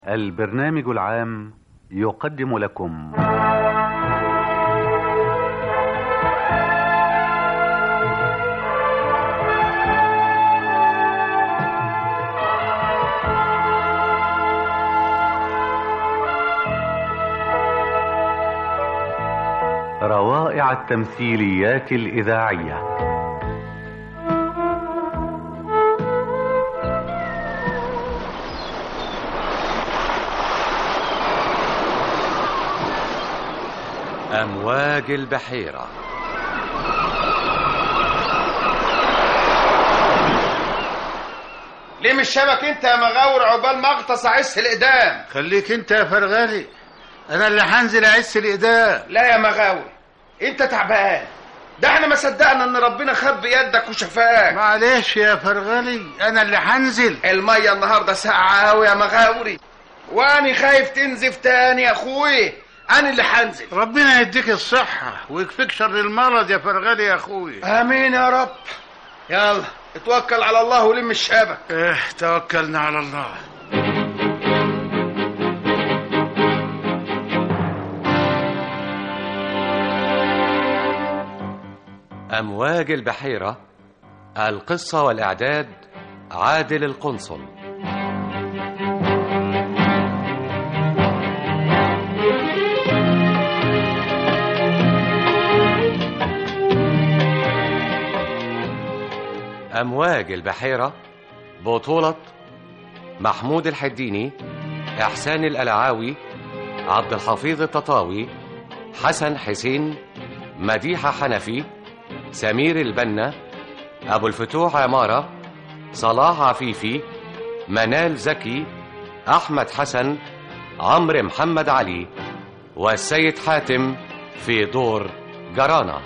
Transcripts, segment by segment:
البرنامج العام يقدم لكم روائع التمثيليات الإذاعية أمواج البحيرة ليه مش شبك انت يا مغاور عقبال ما اغطس اعس الاقدام خليك انت يا فرغالي انا اللي هنزل اعس الاقدام لا يا مغاور انت تعبان ده احنا ما صدقنا ان ربنا خد بيدك وشفاك معلش يا فرغالي انا اللي هنزل الميه النهارده ساقعه قوي يا مغاوري واني خايف تنزف تاني يا اخوي انا اللي هنزل ربنا يديك الصحة ويكفيك شر المرض يا فرغالي يا اخوي امين يا رب يلا اتوكل على الله ولم الشبك اه توكلنا على الله أمواج البحيرة القصة والإعداد عادل القنصل أمواج البحيرة بطولة محمود الحديني إحسان الألعاوي عبد الحفيظ التطاوي حسن حسين مديحة حنفي سمير البنا أبو الفتوح عمارة صلاح عفيفي منال زكي أحمد حسن عمرو محمد علي والسيد حاتم في دور جرانا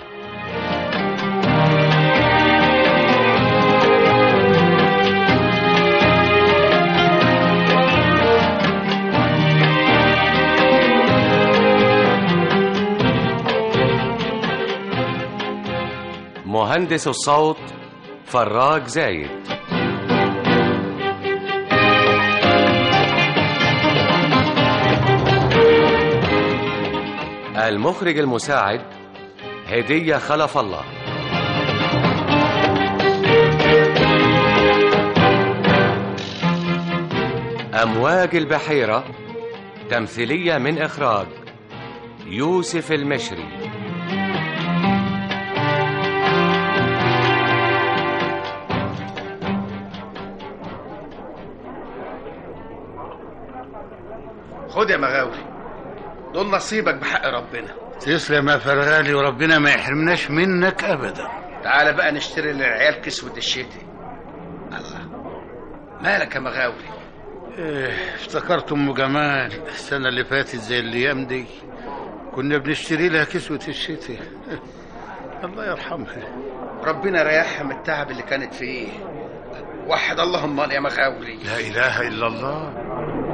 مهندس الصوت فراج زايد المخرج المساعد هدية خلف الله أمواج البحيرة تمثيلية من إخراج يوسف المشري خد يا مغاوري دول نصيبك بحق ربنا تسلم يا فرغالي وربنا ما يحرمناش منك ابدا تعالى بقى نشتري للعيال كسوة الشتاء الله مالك يا مغاوري إيه افتكرت ام جمال السنة اللي فاتت زي الايام دي كنا بنشتري لها كسوة الشتاء الله يرحمها ربنا ريحها من التعب اللي كانت فيه وحد اللهم يا مغاوري لا اله الا الله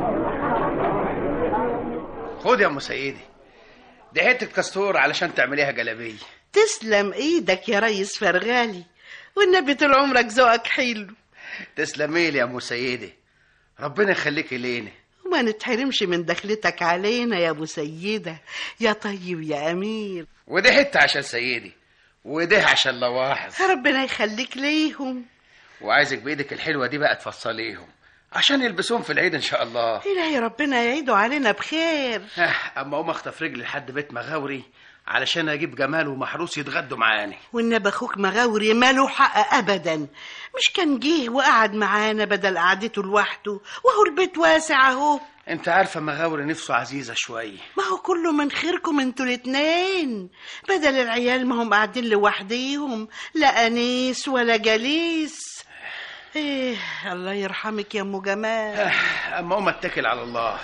خد يا ام سيدي دي حته كستور علشان تعمليها جلابيه تسلم ايدك يا ريس فرغالي والنبي طول عمرك ذوقك حلو تسلمي لي يا ام سيدي ربنا يخليكي لينا وما نتحرمش من دخلتك علينا يا ابو سيدة يا طيب يا امير ودي حته عشان سيدي ودي عشان لواحظ ربنا يخليك ليهم وعايزك بايدك الحلوه دي بقى تفصليهم عشان يلبسوهم في العيد ان شاء الله الهي ربنا يعيدوا علينا بخير آه، اما اقوم اخطف رجلي لحد بيت مغاوري علشان اجيب جمال ومحروس يتغدوا معاني والنبي اخوك مغاوري ماله حق ابدا مش كان جه وقعد معانا بدل قعدته لوحده وهو البيت واسع اهو انت عارفه مغاوري نفسه عزيزه شويه ما هو كله من خيركم انتوا الاتنين بدل العيال ما هم قاعدين لوحديهم لا انيس ولا جليس ايه الله يرحمك يا ام جمال آه، اما اقوم اتكل على الله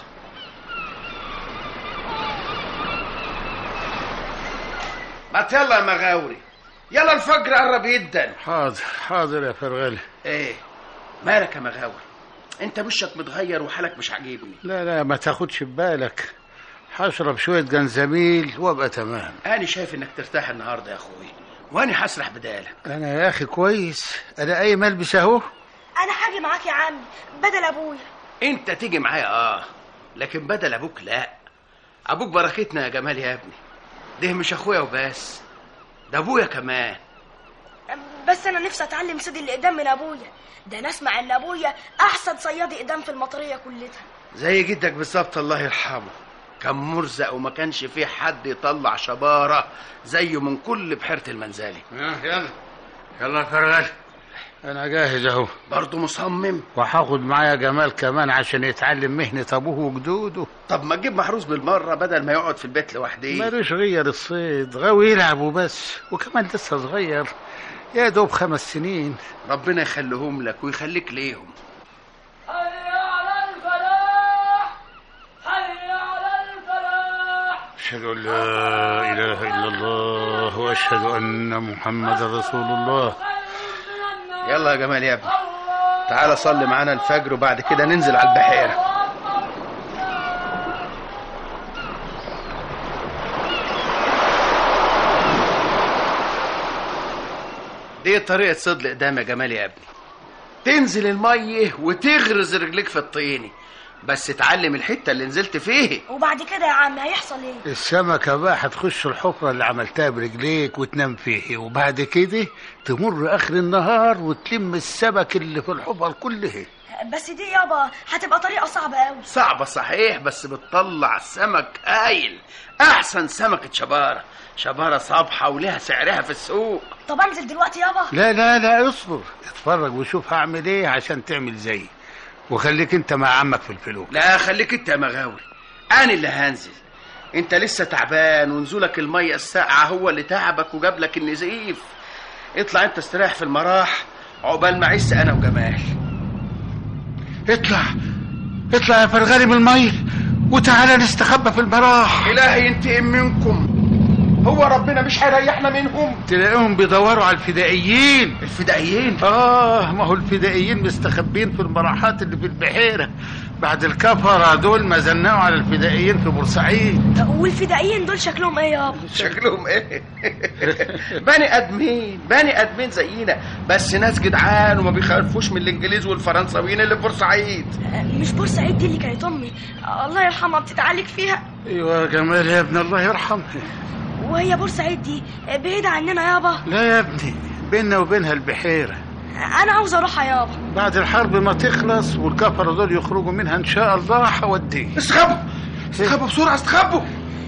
ما يلا يا مغاوري يلا الفجر قرب جدا حاضر حاضر يا فرغالي ايه مالك يا مغاوري انت وشك متغير وحالك مش عاجبني لا لا ما تاخدش ببالك هشرب شوية جنزبيل وابقى تمام انا شايف انك ترتاح النهارده يا اخوي وانا هسرح بدالك انا يا اخي كويس انا قايم البس اهو انا هاجي معاك يا عم بدل ابويا انت تيجي معايا اه لكن بدل ابوك لا ابوك بركتنا يا جمال يا ابني ده مش اخويا وبس ده ابويا كمان بس انا نفسي اتعلم صيد الاقدام من ابويا ده انا اسمع ان ابويا احسن صياد اقدام في المطريه كلها زي جدك بالظبط الله يرحمه كان مرزق وما كانش فيه حد يطلع شبارة زيه من كل بحيرة المنزلي يلا يلا يا فرغل انا جاهز اهو برضه مصمم وهاخد معايا جمال كمان عشان يتعلم مهنة ابوه وجدوده طب ما تجيب محروس بالمرة بدل ما يقعد في البيت لوحده مالوش غير الصيد غاوي يلعب وبس وكمان لسه صغير يا دوب خمس سنين ربنا يخليهم لك ويخليك ليهم حي على الفلاح حي على الفلاح أشهد أن لا إله إلا الله وأشهد أن محمد رسول الله يلا يا جمال يا ابني تعالى صلي معانا الفجر وبعد كده ننزل على البحيرة دي طريقة صيد الإقدام يا جمال يا ابني تنزل المية وتغرز رجليك في الطين بس اتعلم الحتة اللي نزلت فيه وبعد كده يا عم هيحصل ايه السمكة بقى هتخش الحفرة اللي عملتها برجليك وتنام فيه وبعد كده تمر آخر النهار وتلم السمك اللي في الحفر كله بس دي يابا هتبقى طريقه صعبه قوي صعبة صحيح بس بتطلع سمك قايل أحسن سمكة شبارة شبارة صابحة ولها سعرها في السوق طب انزل دلوقتي يابا لا لا لا اصبر اتفرج وشوف هعمل ايه عشان تعمل زيي وخليك انت مع عمك في الفلوس لا خليك انت يا مغاوري انا اللي هنزل انت لسه تعبان ونزولك الميه الساقعه هو اللي تعبك وجاب لك النزيف اطلع انت استريح في المراح عقبال ما اعس انا وجمال اطلع اطلع يا فرغالي من المية وتعالى نستخبى في المراح الهي ينتقم منكم هو ربنا مش هيريحنا منهم تلاقيهم بيدوروا على الفدائيين الفدائيين اه ما هو الفدائيين مستخبين في المراحات اللي في البحيرة بعد الكفرة دول ما زنقوا على الفدائيين في بورسعيد والفدائيين دول شكلهم ايه يابا شكلهم ايه بني ادمين بني ادمين زينا بس ناس جدعان وما بيخافوش من الانجليز والفرنساويين اللي في بورسعيد مش بورسعيد دي اللي كانت امي الله يرحمها بتتعالج فيها ايوه يا جمال يا ابن الله يرحمها وهي بورسعيد دي بعيدة عننا يابا لا يا ابني بيننا وبينها البحيرة أنا عاوز أروحها يابا بعد الحرب ما تخلص والكفرة دول يخرجوا منها ان شاء الله هوديه استخبوا استخبوا بسرعه استخبوا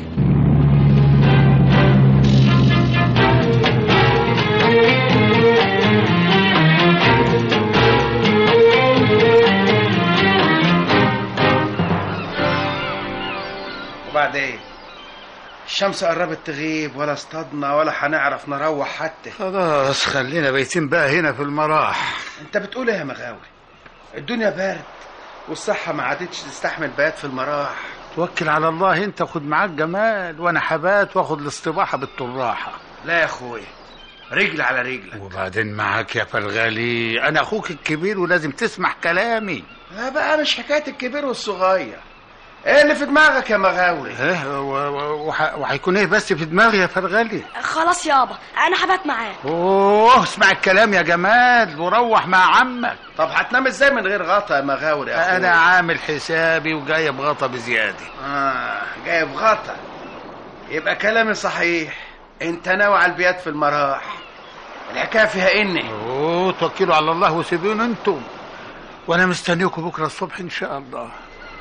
وبعدين الشمس قربت تغيب ولا اصطادنا ولا هنعرف نروح حتى خلاص خلينا بيتين بقى هنا في المراح انت بتقول ايه يا مغاوري الدنيا برد والصحة ما عادتش تستحمل بيات في المراح توكل على الله انت خد معاك جمال وانا حبات واخد الاستباحة بالطراحة لا يا اخويا رجل على رجلك وبعدين معاك يا فرغالي انا اخوك الكبير ولازم تسمع كلامي لا بقى مش حكاية الكبير والصغير ايه اللي في دماغك يا مغاوري اه و- و- وح- وهيكون ايه بس في دماغي يا فرغالي خلاص يابا أنا هبات معاه اوه اسمع الكلام يا جمال وروح مع عمك طب هتنام ازاي من غير غطا يا مغاوري يا اخويا انا عامل حسابي وجايب غطا بزياده اه جايب غطا يبقى كلامي صحيح انت ناوي على البيات في المراح الحكايه فيها اني اوه توكلوا على الله وسيبوني انتم وانا مستنيكم بكره الصبح ان شاء الله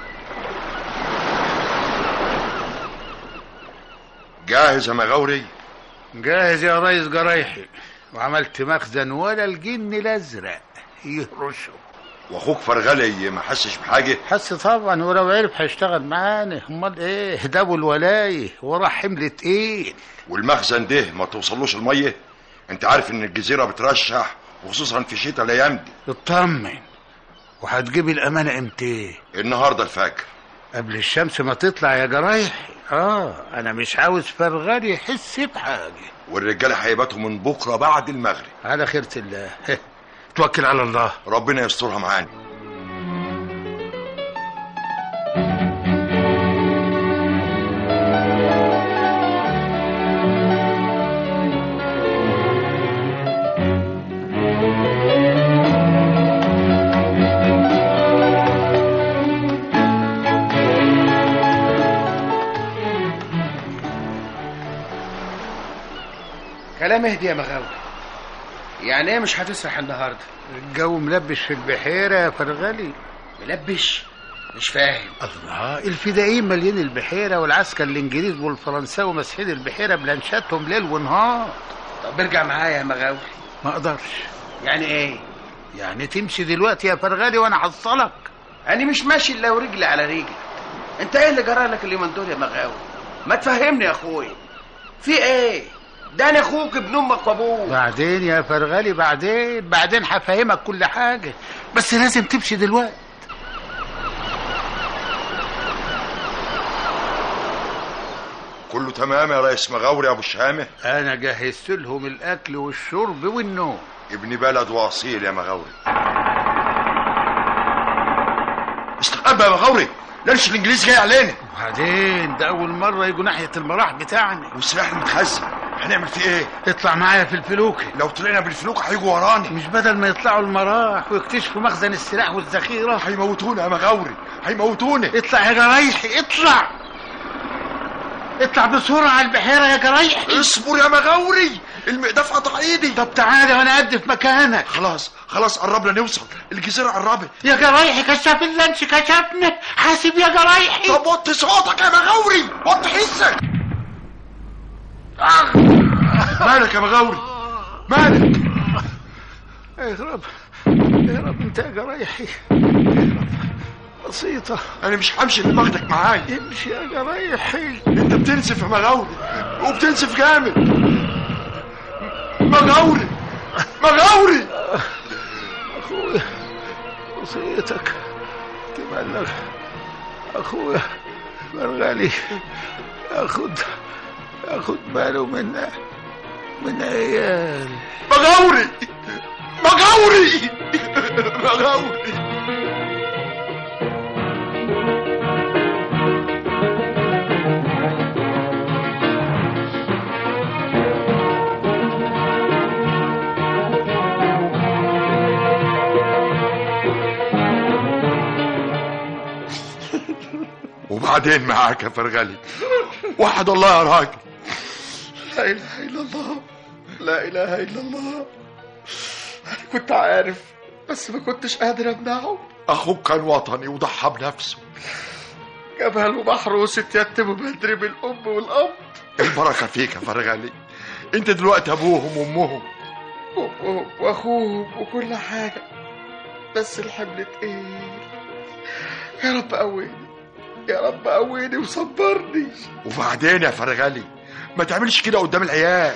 جاهز يا مغاوري جاهز يا ريس جرايحي وعملت مخزن ولا الجن الازرق يهرشه واخوك فرغلي ما حسش بحاجه حس طبعا ولو عرف هيشتغل معانا امال ايه ده ابو الولايه وراه حمل تقيل والمخزن ده ما توصلوش الميه انت عارف ان الجزيره بترشح وخصوصا في الشتاء الايام دي اطمن وهتجيب الامانه امتى النهارده الفجر قبل الشمس ما تطلع يا جرايح اه انا مش عاوز فرغال يحس بحاجه والرجاله هيباتوا من بكره بعد المغرب على خيرة الله توكل على الله ربنا يسترها معانا كلام اهدي يا مغاوري يعني ايه مش هتسرح النهارده الجو ملبش في البحيرة يا فرغلي ملبش مش فاهم الله الفدائيين مالين البحيرة والعسكر الإنجليز والفرنساوي ماسحين البحيرة بلانشاتهم ليل ونهار طب ارجع معايا يا مغاوري ما أقدرش يعني ايه يعني تمشي دلوقتي يا فرغلي وأنا حصلك انا مش ماشي الا ورجلي على رجلي انت ايه اللي جرى لك اليومين دول يا مغاوري ما تفهمني يا اخويا في ايه ده انا اخوك ابن امك وابوك بعدين يا فرغلي بعدين بعدين هفهمك كل حاجة بس لازم تمشي دلوقتي كله تمام يا ريس مغاوري يا ابو الشهامه أنا جهزت لهم الأكل والشرب والنوم ابن بلد واصيل يا مغاوري استقبل يا مغاوري لانش الانجليز جاي علينا وبعدين ده أول مرة يجوا ناحية المراح بتاعنا والسلاح المتخزن هنعمل فيه ايه اطلع معايا في الفلوكة لو طلعنا بالفلوك هيجوا ورانا مش بدل ما يطلعوا المراح ويكتشفوا مخزن السلاح والذخيرة هيموتونا يا مغاوري هيموتونا اطلع يا جرايحي اطلع اطلع بسرعة على البحيرة يا جرايحي اصبر يا مغاوري المقداف قطع ايدي طب تعالى وانا قد في مكانك خلاص خلاص قربنا نوصل الجزيره قربت يا جرايحي كشف اللانش كشفنا حاسب يا جرايحي طب وطي صوتك يا مغاوري وطي حسك مالك يا مغاوري مالك اهرب اهرب انت يا جرايحي بسيطة انا مش همشي اللي باخدك معايا امشي يا جرايحي انت بتنسف يا مغاوري وبتنسف جامد مغاوري مغاوري اخويا وصيتك تبلغ اخويا مرغلي ياخد ياخد باله من من عيال مغاوري مغاوري مغاوري وبعدين معاك يا فرغلي وحد الله يا راجل لا اله الا الله لا اله الا الله انا كنت عارف بس ما كنتش قادر امنعه اخوك كان وطني وضحى بنفسه جبل ومحروس اتيتم بدري بالام والاب البركه فيك يا فرغلي انت دلوقتي ابوهم وامهم امهم واخوهم وكل حاجه بس الحمل تقيل يا رب قويني يا رب قويني وصبرني وبعدين يا فرغلي ما تعملش كده قدام العيال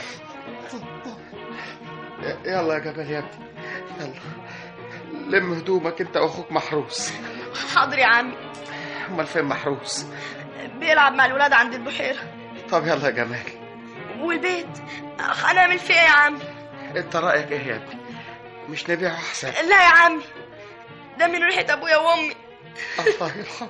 يلا يا جبل يا ابني يلا لم هدومك انت واخوك محروس حاضر يا عمي امال فين محروس بيلعب مع الولاد عند البحيرة طب يلا يا جمال والبيت هنعمل فيه ايه يا عمي انت رايك ايه يا ابني مش نبيعه احسن لا يا عمي ده من ريحة ابويا وامي الله يرحمه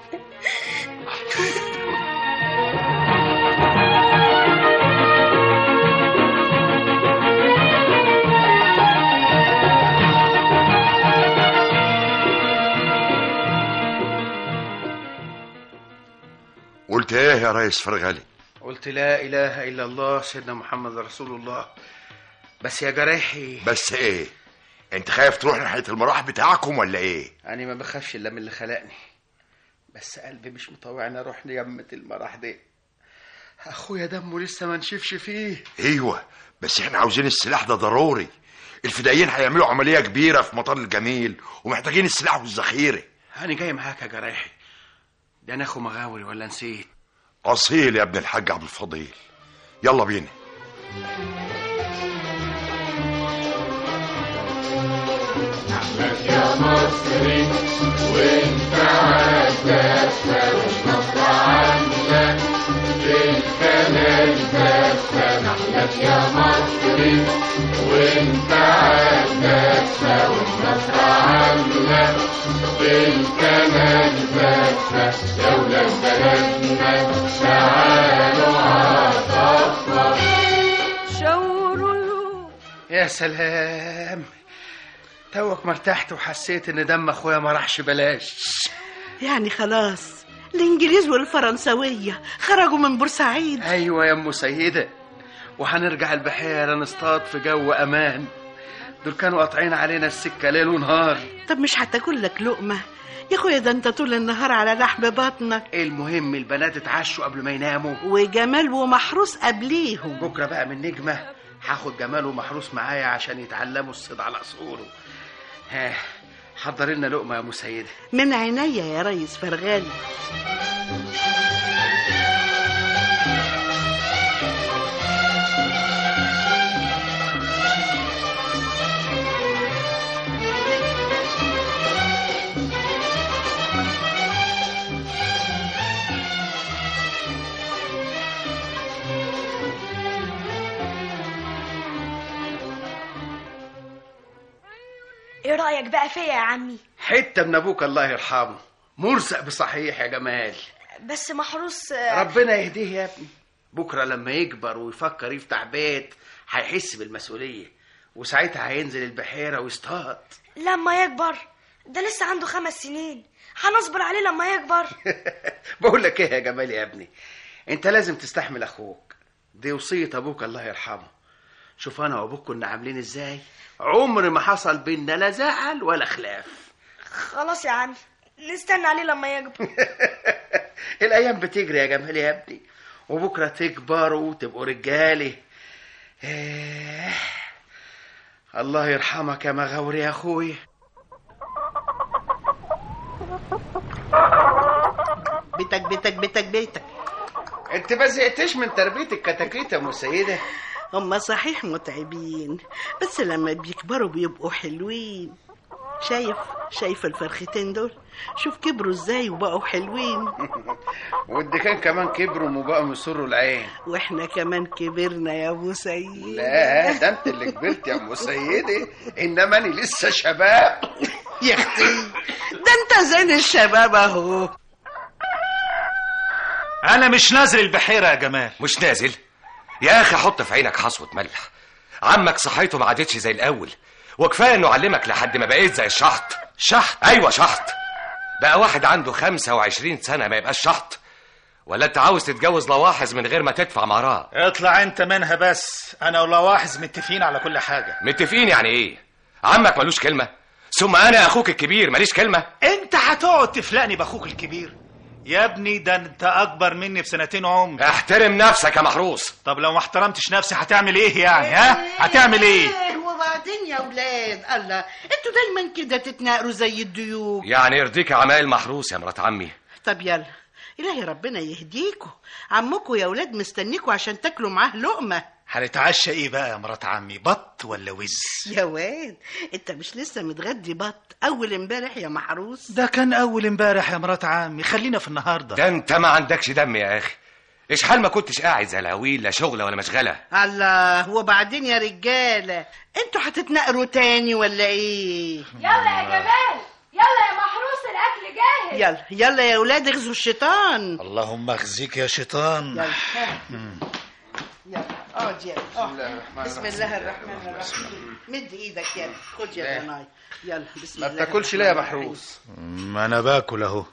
قلت ايه يا ريس فرغلي قلت لا اله الا الله سيدنا محمد رسول الله بس يا جراحي بس ايه انت خايف تروح ناحيه المراح بتاعكم ولا ايه انا ما بخافش الا من اللي خلقني بس قلبي مش مطوعني اروح ليمة المراح دي اخويا دمه لسه ما نشفش فيه ايوه بس احنا عاوزين السلاح ده ضروري الفدائيين هيعملوا عمليه كبيره في مطار الجميل ومحتاجين السلاح والذخيره انا جاي معاك يا جراحي ده انا اخو مغاوري ولا نسيت اصيل يا ابن الحاج عبد الفضيل يلا بينا يا مصري وانت عالدفة والنصر عندك بالكمال دفة نحلك يا مصري وانت عالدفة والنصر عندك بالكمال دفة يا ولاد بلدنا تعالوا عالصفة شاوروا يا سلام توك ما ارتحت وحسيت ان دم اخويا ما راحش بلاش يعني خلاص الانجليز والفرنسويه خرجوا من بورسعيد ايوه يا ام سيده وهنرجع البحيرة نصطاد في جو أمان دول كانوا قاطعين علينا السكة ليل ونهار طب مش هتاكل لك لقمة يا اخويا ده انت طول النهار على لحم بطنك المهم البنات اتعشوا قبل ما يناموا وجمال ومحروس قبليهم بكرة بقى من نجمة هاخد جمال ومحروس معايا عشان يتعلموا الصيد على أصوله ها حضر لنا لقمة يا مسيدة من عينيا يا ريس فرغالي ايه رأيك بقى فيا يا عمي حتة من أبوك الله يرحمه مرزق بصحيح يا جمال بس محروس آه، ربنا يهديه يا ابني بكرة لما يكبر ويفكر يفتح بيت هيحس بالمسؤولية وساعتها هينزل البحيرة ويصطاد لما يكبر ده لسه عنده خمس سنين هنصبر عليه لما يكبر بقول لك ايه يا جمال يا ابني انت لازم تستحمل اخوك دي وصية ابوك الله يرحمه شوف انا وابوك كنا عاملين ازاي عمر ما حصل بينا لا زعل ولا خلاف خلاص يا عمي نستنى عليه لما يكبر الايام بتجري يا جمال يا ابني وبكره تكبروا وتبقوا رجالي إيه. الله يرحمك يا مغاوري يا اخوي بيتك بيتك بيتك بيتك انت ما زهقتش من تربيه الكتاكيت يا مسيده هما صحيح متعبين بس لما بيكبروا بيبقوا حلوين شايف شايف الفرختين دول شوف كبروا ازاي وبقوا حلوين والدكان كمان كبروا وبقوا يسروا العين واحنا كمان كبرنا يا ابو سيد لا ده انت اللي كبرت يا ام سيدي انما انا لسه شباب يا اختي ده انت زين الشباب اهو انا مش نازل البحيره يا جمال مش نازل يا اخي حط في عينك حصوة ملح عمك صحيته ما عادتش زي الاول وكفايه انه علمك لحد ما بقيت زي الشحط شحت ايوه شحط بقى واحد عنده 25 سنه ما يبقاش شحط ولا انت عاوز تتجوز لواحظ من غير ما تدفع مهرها اطلع انت منها بس انا ولاواحظ متفقين على كل حاجه متفقين يعني ايه عمك ملوش كلمه ثم انا اخوك الكبير ماليش كلمه انت هتقعد تفلقني باخوك الكبير يا ابني ده انت اكبر مني بسنتين عمر احترم نفسك يا محروس طب لو ما احترمتش نفسي هتعمل ايه يعني ها هتعمل ايه وبعدين يا ولاد الله انتوا دايما كده تتناقروا زي الديوك يعني يرضيك عمايل محروس يا مرات عمي طب يلا إلهي ربنا يهديكوا عمكوا يا ولاد مستنيكوا عشان تاكلوا معاه لقمة هنتعشى ايه بقى يا مرات عمي بط ولا وز يا واد انت مش لسه متغدي بط اول امبارح يا محروس ده كان اول امبارح يا مرات عمي خلينا في النهارده ده انت ما عندكش دم يا اخي ايش حال ما كنتش قاعد زي العويل لا شغله ولا مشغله الله وبعدين يا رجالة انتوا هتتنقروا تاني ولا ايه يلا يا جمال يلا يا محروس الاكل جاهز يلا يلا يا ولاد اغزوا الشيطان اللهم اخزيك يا شيطان يلا ها. يلا اقعد يلا اقعد. بسم الله الرحمن الرحيم مد ايدك يلا خد يا لا. ضناي يلا بسم ما الله بتاكلش ليه يا الرحمن الرحيم. محروس ما انا باكل اهو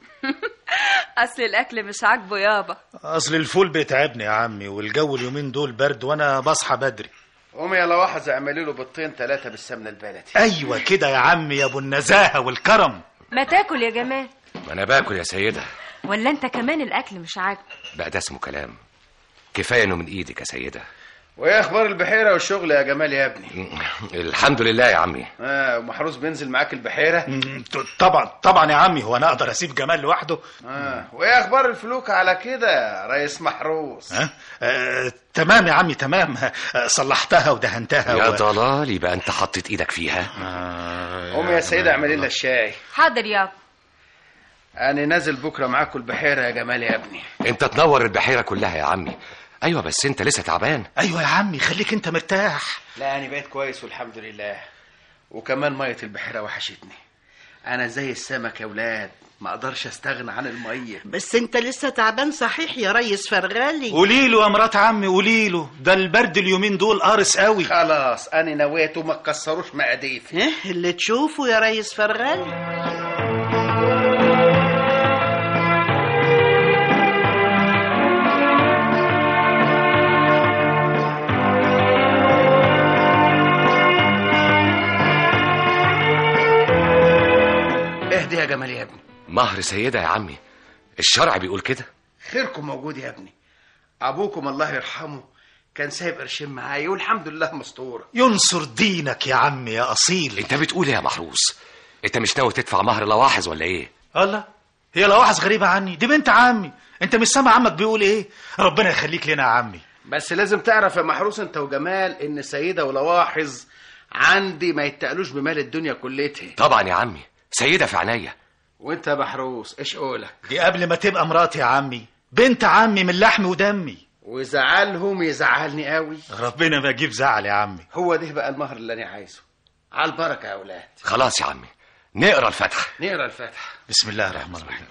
اصل الاكل مش عاجبه يابا اصل الفول بيتعبني يا عمي والجو اليومين دول برد وانا بصحى بدري قومي يا لواحظ اعملي له بيضتين ثلاثه بالسمنه البلدي ايوه كده يا عمي يا ابو النزاهه والكرم ما تاكل يا جمال ما انا باكل يا سيده ولا انت كمان الاكل مش عاجبك بقى ده اسمه كلام كفايه انه من ايدك يا سيده وايه اخبار البحيره والشغل يا جمال يا ابني الحمد لله يا عمي اه ومحروس بينزل معاك البحيره مم، طبعا طبعا يا عمي هو انا اقدر اسيب جمال لوحده اه وايه اخبار الفلوكه على كده يا ريس محروس ها آه تمام يا عمي تمام آه صلحتها ودهنتها يا و... ضلال يبقى انت حطيت ايدك فيها آه قومي يا سيده اعملي لنا الشاي حاضر يابا انا نازل بكره معاكم البحيره يا جمال يا ابني انت تنور البحيره كلها يا عمي ايوه بس انت لسه تعبان ايوه يا عمي خليك انت مرتاح لا انا بقيت كويس والحمد لله وكمان ميه البحيره وحشتني انا زي السمك يا ولاد ما اقدرش استغنى عن الميه بس انت لسه تعبان صحيح يا ريس فرغالي قولي له يا مرات عمي قولي له ده البرد اليومين دول قارس قوي خلاص انا نويت وما تكسروش مقاديفي ايه اللي تشوفه يا ريس فرغالي جمال يا ابني مهر سيدة يا عمي الشرع بيقول كده خيركم موجود يا ابني ابوكم الله يرحمه كان سايب قرشين معايا والحمد لله مستوره ينصر دينك يا عمي يا اصيل انت بتقول ايه يا محروس انت مش ناوي تدفع مهر لواحظ ولا ايه الله هي لواحظ غريبة عني دي بنت عمي انت مش سامع عمك بيقول ايه ربنا يخليك لنا يا عمي بس لازم تعرف يا محروس انت وجمال ان سيده ولواحظ عندي ما يتقلوش بمال الدنيا كلتها طبعا يا عمي سيدة في عينيا وانت يا محروس ايش قولك دي قبل ما تبقى مراتي يا عمي بنت عمي من لحمي ودمي وزعلهم يزعلني قوي ربنا ما يجيب زعل يا عمي هو ده بقى المهر اللي انا عايزه على البركه يا اولاد خلاص يا عمي نقرا الفاتحة نقرا الفاتحه بسم الله الرحمن الرحيم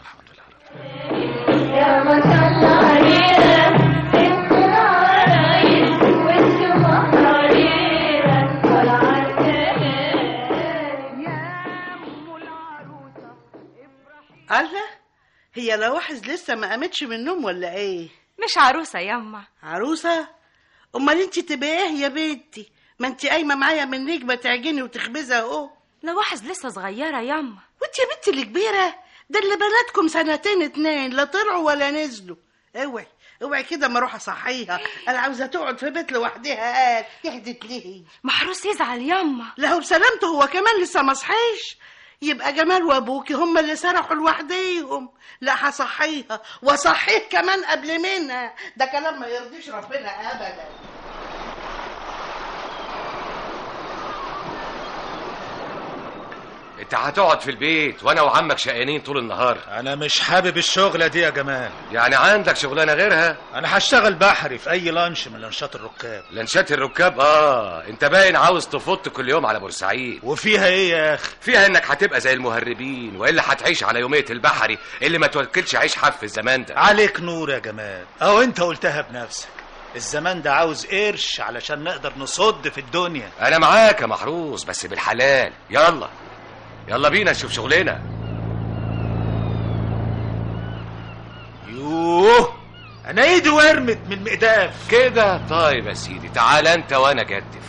يا ما شاء الله علينا انت العرايس وانت مهرينا والعسل يا ام العروسه الله هي لواحظ لسه ما قامتش من النوم ولا ايه مش عروسة يما عروسه امال انت تبقى ايه يا بنتي ما انت قايمه معايا من نجمه تعجني وتخبزها اهو لواحظ لسه صغيرة يما وانت يا بنتي اللي كبيره ده اللي بناتكم سنتين اتنين لا طلعوا ولا نزلوا اوعي اوعي كده ما اروح اصحيها انا عاوزه تقعد في بيت لوحدها قال يهدت ليه محروس يزعل يما لا هو بسلامته هو كمان لسه ما صحيش يبقى جمال وابوكي هم اللي سرحوا لوحديهم لا هصحيها واصحيه كمان قبل منها ده كلام ما يرضيش ربنا ابدا انت هتقعد في البيت وانا وعمك شقيانين طول النهار انا مش حابب الشغلة دي يا جمال يعني عندك شغلانة غيرها انا هشتغل بحري في اي لانش من لانشات الركاب لانشات الركاب اه انت باين عاوز تفط كل يوم على بورسعيد وفيها ايه يا اخي فيها انك هتبقى زي المهربين والا هتعيش على يومية البحري اللي ما توكلش عيش حف في الزمان ده عليك نور يا جمال او انت قلتها بنفسك الزمان ده عاوز قرش علشان نقدر نصد في الدنيا انا معاك يا محروس بس بالحلال يلا يلا بينا نشوف شغلنا يوه انا ايدي ورمت من المقداف كده طيب يا سيدي تعال انت وانا جدف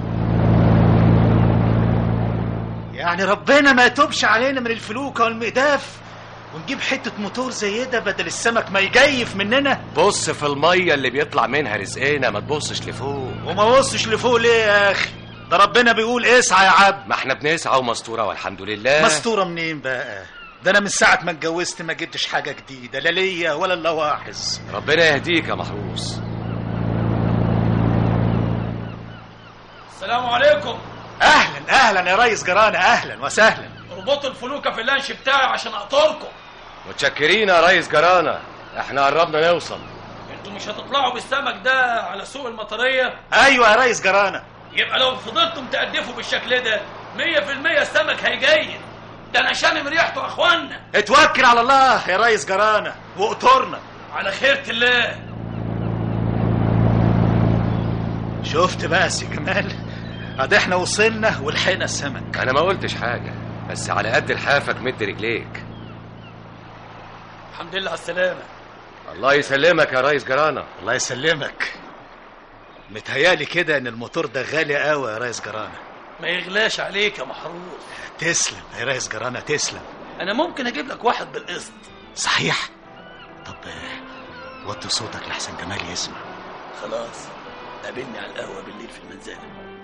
يعني ربنا ما يتوبش علينا من الفلوكة والمقداف ونجيب حتة موتور زي ده بدل السمك ما يجيف مننا بص في المية اللي بيطلع منها رزقنا ما تبصش لفوق وما بصش لفوق ليه يا اخي ده ربنا بيقول اسعى يا عبد ما احنا بنسعى ومستورة والحمد لله مستورة منين بقى ده انا من ساعة ما اتجوزت ما جبتش حاجة جديدة لا ليا ولا اللواحظ ربنا يهديك يا محروس السلام عليكم اهلا اهلا يا ريس جرانة اهلا وسهلا اربطوا الفلوكة في اللانش بتاعي عشان اقطركم متشكرين يا ريس جرانا احنا قربنا نوصل انتوا مش هتطلعوا بالسمك ده على سوق المطرية ايوه يا ريس جرانة يبقى لو فضلتم تقدفوا بالشكل ده مية في المية السمك هيجيد ده انا شامم ريحته يا اخوانا اتوكل على الله يا ريس جرانة واقطرنا على خيرة الله شفت بقى يا سي جمال ادي احنا وصلنا ولحقنا السمك انا ما قلتش حاجة بس على قد لحافك مد رجليك الحمد لله على السلامة الله يسلمك يا ريس جرانا الله يسلمك متهيالي كده ان الموتور ده غالي قوي يا ريس جرانة ما يغلاش عليك يا محروس تسلم يا ريس جرانة تسلم انا ممكن اجيب لك واحد بالقسط صحيح طب آه، وطي صوتك لحسن جمال يسمع خلاص قابلني على القهوة بالليل في المنزل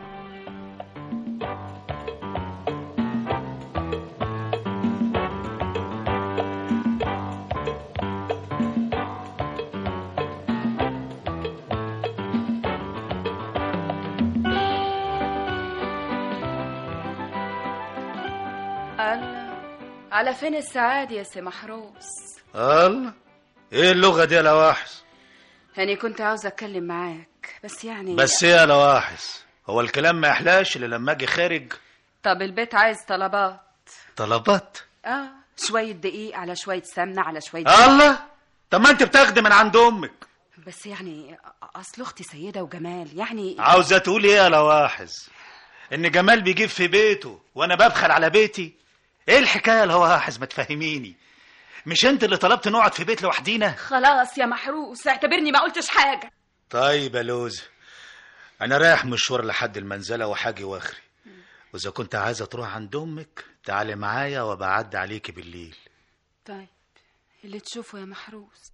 الله على فين السعادة يا سي محروس الله ايه اللغة دي يا لواحظ هاني كنت عاوزة أتكلم معاك بس يعني بس ايه يا لواحظ هو الكلام ما يحلاش الا لما اجي خارج طب البيت عايز طلبات طلبات اه شوية دقيق على شوية سمنة على شوية الله طب ما انت بتاخدي من عند امك بس يعني أصل أختي سيدة وجمال يعني عاوزة تقول ايه يا لواحظ ان جمال بيجيب في بيته وانا ببخل على بيتي ايه الحكايه يا لواحظ ما تفهميني مش انت اللي طلبت نقعد في بيت لوحدينا خلاص يا محروس اعتبرني ما قلتش حاجة طيب يا لوز انا رايح مشوار لحد المنزله وحاجي واخري واذا كنت عايزه تروح عند امك تعالي معايا وبعد عليكي بالليل طيب اللي تشوفه يا محروس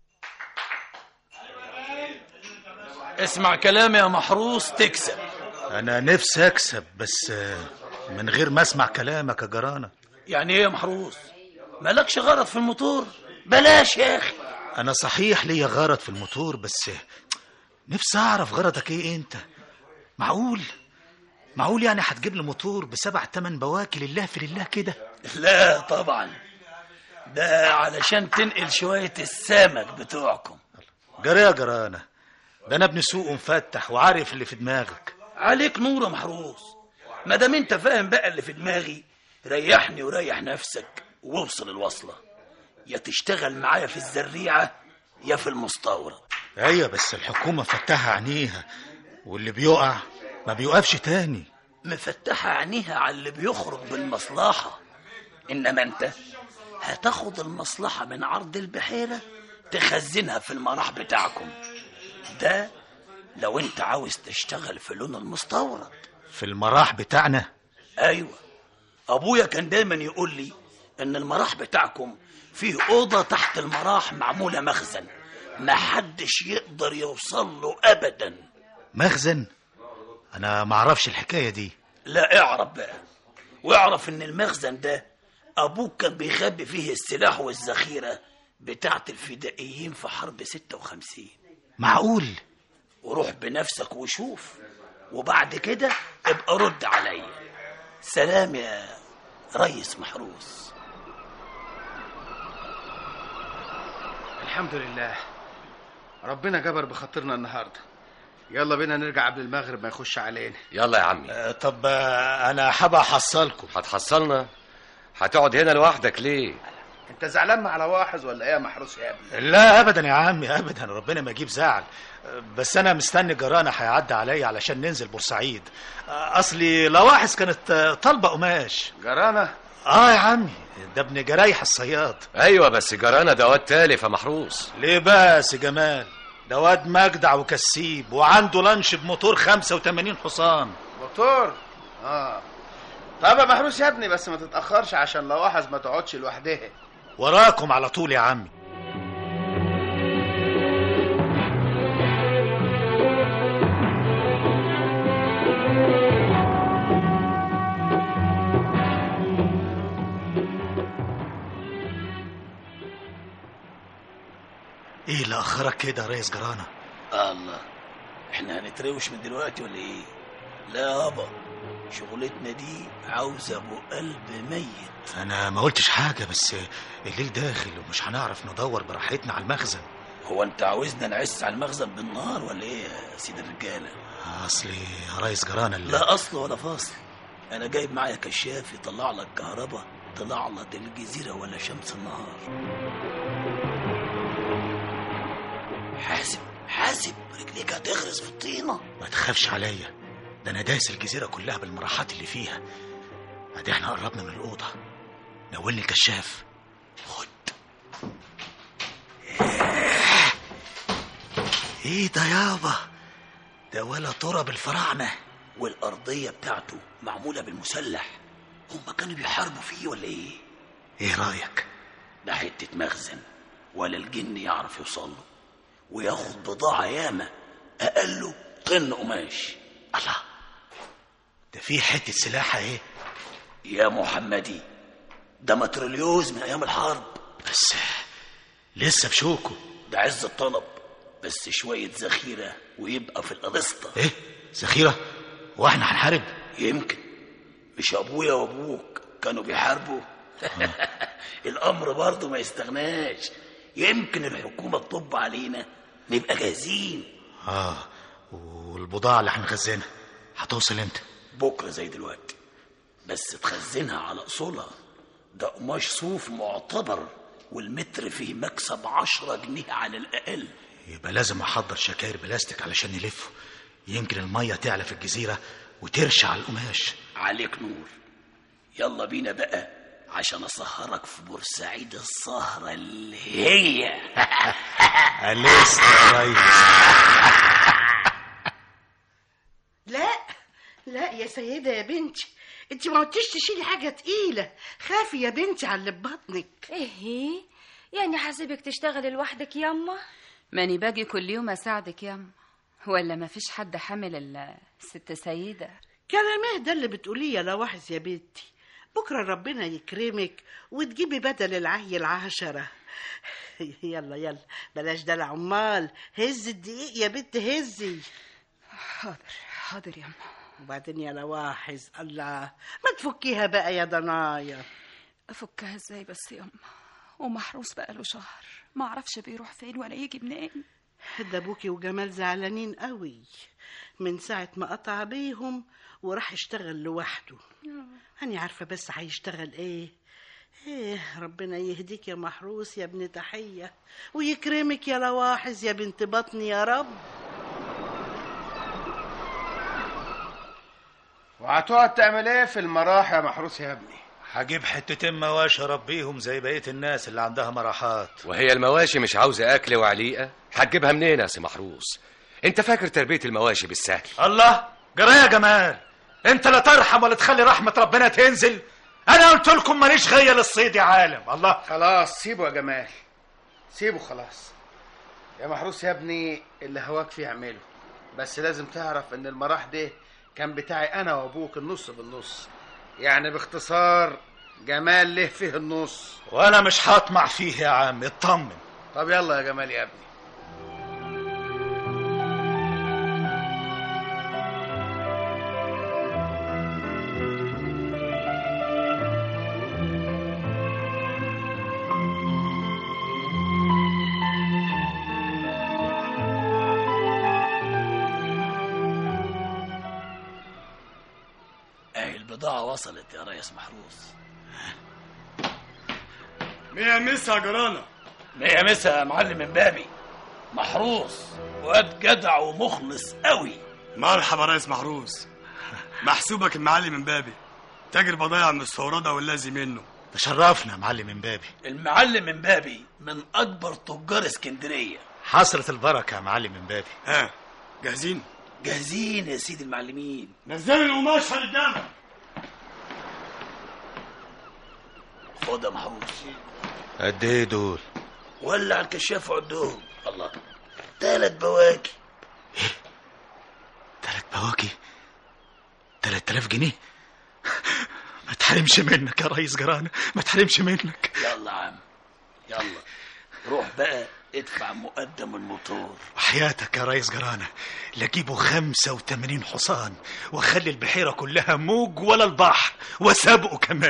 اسمع كلامي يا محروس تكسب انا نفسي اكسب بس آه، من غير ما اسمع كلامك يا جرانه يعني ايه يا محروس مالكش غرض في الموتور بلاش يا اخي انا صحيح ليا غرض في الموتور بس نفسي اعرف غرضك ايه انت معقول معقول يعني هتجيب لي موتور بسبع تمن بواكي لله في لله كده لا طبعا ده علشان تنقل شوية السمك بتوعكم جرى يا جرانه ده انا ابن سوق ومفتح وعارف اللي في دماغك عليك نور يا محروس ما دام انت فاهم بقى اللي في دماغي ريحني وريح نفسك واوصل الوصلة يا تشتغل معايا في الزريعة يا في المستورد ايوه بس الحكومه فتحها عينيها واللي بيقع ما بيوقفش تاني مفتحة عينيها على اللي بيخرج بالمصلحة إنما أنت هتاخد المصلحة من عرض البحيرة تخزنها في المراح بتاعكم ده لو أنت عاوز تشتغل في لون المستورد في المراح بتاعنا أيوة أبويا كان دايما يقول لي إن المراح بتاعكم فيه أوضة تحت المراح معمولة مخزن ما حدش يقدر يوصل له أبدا مخزن انا ما اعرفش الحكايه دي لا اعرف بقى واعرف ان المخزن ده ابوك كان بيخبي فيه السلاح والذخيره بتاعت الفدائيين في حرب 56 معقول وروح بنفسك وشوف وبعد كده ابقى رد عليا سلام يا ريس محروس الحمد لله ربنا جبر بخاطرنا النهارده يلا بينا نرجع قبل المغرب ما يخش علينا يلا يا عمي آه، طب آه، انا حابة احصلكم هتحصلنا هتقعد هنا لوحدك ليه انت زعلان مع لواحظ ولا ايه يا محروس يا ابني لا ابدا يا عمي ابدا ربنا ما يجيب زعل آه، بس انا مستني جرانا هيعدي عليا علشان ننزل بورسعيد آه، اصلي لواحظ كانت آه، طالبه قماش جرانا اه يا عمي ده ابن جرايح الصياد ايوه بس جرانا ده واد تالف يا محروس ليه بس يا جمال ده واد مجدع وكسيب وعنده لانش بموتور 85 حصان موتور اه طب يا محروس يا ابني بس ما تتاخرش عشان لواحظ ما تقعدش لوحدها وراكم على طول يا عمي ايه اللي اخرك كده يا ريس جرانا الله احنا هنتروش من دلوقتي ولا ايه لا يابا شغلتنا دي عاوزة ابو قلب ميت انا ما قلتش حاجه بس الليل داخل ومش هنعرف ندور براحتنا على المخزن هو انت عاوزنا نعس على المخزن بالنهار ولا ايه يا سيد الرجاله اصلي يا ريس جرانا اللي لا اصل ولا فاصل انا جايب معايا كشاف يطلع لك كهرباء طلع لك الجزيره ولا شمس النهار حاسب حاسب رجليك هتغرز في الطينه ما تخافش عليا ده انا دايس الجزيره كلها بالمراحات اللي فيها ادي احنا قربنا من الاوضه نولني الكشاف خد ايه ده يابا ده ولا تراب الفراعنه والارضيه بتاعته معموله بالمسلح هم كانوا بيحاربوا فيه ولا ايه ايه رايك ده حته مخزن ولا الجن يعرف يوصل له وياخد بضاعه ياما اقله طن قماش الله ده في حته سلاح ايه يا محمدي ده متروليوز من ايام الحرب بس لسه بشوكه ده عز الطلب بس شويه ذخيره ويبقى في القسطه ايه ذخيره واحنا هنحارب يمكن مش ابويا وابوك كانوا بيحاربوا الامر برضه ما يستغناش يمكن الحكومه تطب علينا نبقى جاهزين اه والبضاعه اللي هنخزنها هتوصل امتى بكره زي دلوقتي بس تخزنها على اصولها ده قماش صوف معتبر والمتر فيه مكسب عشرة جنيه على الاقل يبقى لازم احضر شكاير بلاستيك علشان نلفه يمكن الميه تعلى في الجزيره وترشع على القماش عليك نور يلا بينا بقى عشان اسهرك في بورسعيد السهرة اللي هي أليست يا ريس لا لا يا سيدة يا بنتي انت ما قلتيش تشيلي حاجه تقيله خافي يا بنتي على اللي في بطنك ايه يعني حاسبك تشتغلي لوحدك ياما ماني باجي كل يوم اساعدك ياما ولا ما فيش حد حامل الا ست سيدة كلام ايه ده اللي بتقوليه يا لواحظ يا بنتي بكره ربنا يكرمك وتجيبي بدل العيل عشرة يلا يلا بلاش دلع عمال هز الدقيق يا بنت هزي حاضر حاضر ياما وبعدين يا لواحظ الله ما تفكيها بقى يا ضنايا افكها ازاي بس ياما ومحروس بقاله شهر ما اعرفش بيروح فين ولا يجي منين ده ابوكي وجمال زعلانين قوي من ساعة ما قطع بيهم وراح يشتغل لوحده أنا عارفة بس هيشتغل إيه إيه ربنا يهديك يا محروس يا ابن تحية ويكرمك يا لواحظ يا بنت بطني يا رب وهتقعد تعمل ايه في المراح يا محروس يا ابني هجيب حتتين مواشي اربيهم زي بقيه الناس اللي عندها مراحات وهي المواشي مش عاوزة أكل وعليقة هتجيبها منين يا سي محروس انت فاكر تربية المواشي بالسهل الله جرى يا جمال انت لا ترحم ولا تخلي رحمه ربنا تنزل انا قلت لكم ماليش غيه للصيد يا عالم الله خلاص سيبه يا جمال سيبه خلاص يا محروس يا ابني اللي هواك فيه اعمله بس لازم تعرف ان المراح ده كان بتاعي انا وابوك النص بالنص يعني باختصار جمال له فيه النص وانا مش هطمع فيه يا عم اطمن طب يلا يا جمال يا ابني اهي البضاعة وصلت يا ريس محروس مية مسا جرانا مية مسا يا معلم امبابي محروس واد جدع ومخلص قوي مرحبا ريس محروس محسوبك المعلم امبابي تاجر بضايع مستوردة واللازم منه تشرفنا يا معلم امبابي المعلم امبابي من اكبر تجار اسكندرية حصلت البركه يا معلم امبابي ها جاهزين جاهزين يا سيدي المعلمين نزلوا القماش قدام خد يا محروس قد ايه دول ولع الكشاف عندهم الله تلات بواكي تلات بواكي تلات آلاف جنيه ما تحرمش منك يا ريس جرانة ما تحرمش منك يلا يا عم يلا روح بقى ادفع مقدم الموتور وحياتك يا ريس جرانة لجيبوا خمسة وثمانين حصان واخلي البحيرة كلها موج ولا البحر وسابقه كمان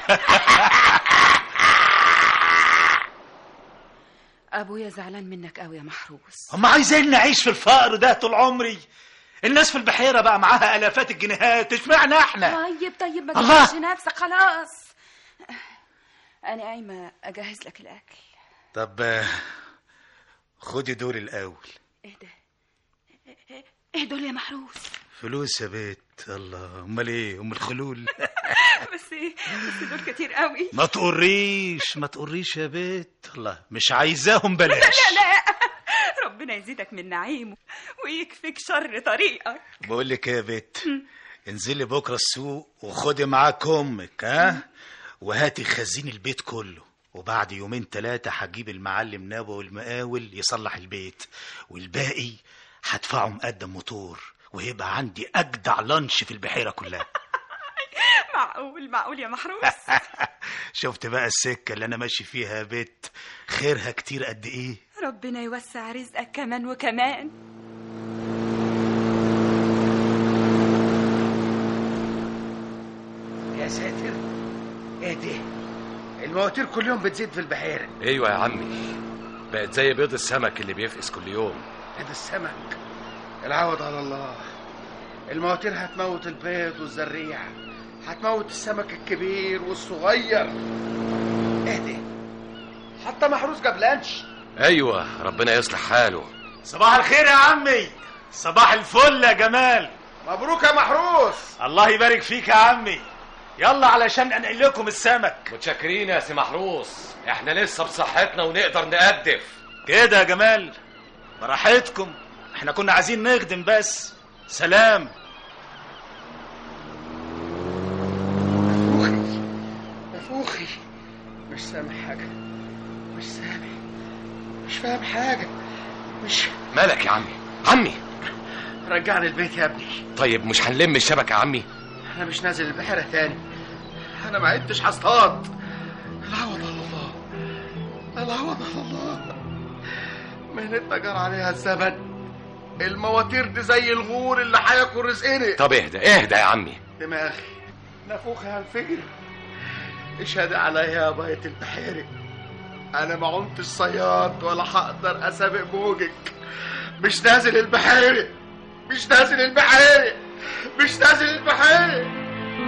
ابويا زعلان منك قوي يا محروس هم عايزين نعيش في الفقر ده طول عمري الناس في البحيرة بقى معاها آلافات الجنيهات اشمعنى احنا طيب طيب ما الله. تزعلش نفسك خلاص انا قايمه اجهز لك الاكل طب آه، خدي دول الأول ايه ده إيه- ايه دول يا محروس فلوس يا بيت الله امال ايه ام الخلول بس ايه بس دول كتير قوي ما تقريش ما تقريش يا بيت الله مش عايزاهم بلاش لا لا ربنا يزيدك من نعيمه ويكفيك شر طريقك بقول لك ايه يا بيت انزلي بكره السوق وخدي معاك امك ها وهاتي خزين البيت كله وبعد يومين ثلاثة هجيب المعلم نابو والمقاول يصلح البيت والباقي هدفعه مقدم موتور ويبقى عندي أجدع لانش في البحيرة كلها معقول معقول يا محروس شفت بقى السكة اللي أنا ماشي فيها يا بيت خيرها كتير قد إيه ربنا يوسع رزقك كمان وكمان يا ساتر ايه ده المواتير كل يوم بتزيد في البحيرة ايوه يا عمي بقت زي بيض السمك اللي بيفقس كل يوم ايه ده السمك العوض على الله المواتير هتموت البيض والزريع هتموت السمك الكبير والصغير ايه ده حتى محروس جاب لانش ايوه ربنا يصلح حاله صباح الخير يا عمي صباح الفل يا جمال مبروك يا محروس الله يبارك فيك يا عمي يلا علشان انقل لكم السمك متشكرين يا سي محروس احنا لسه بصحتنا ونقدر نقدف كده يا جمال براحتكم احنا كنا عايزين نخدم بس سلام مش سامع حاجة مش سامع مش فاهم حاجة مش مالك يا عمي عمي رجعني البيت يا ابني طيب مش هنلم الشبكة يا عمي أنا مش نازل البحيرة تاني أنا ما عدتش هصطاد العوض على الله العوض على الله مهنتنا جرى عليها الزمن المواتير دي زي الغور اللي هياكل رزقنا طب اهدى اهدى يا عمي دماغي نافوخها هنفجر اشهد عليا يا بيت البحيري انا ما عمتش صياد ولا هقدر اسابق موجك مش نازل البحيري مش نازل البحيري مش نازل البحيري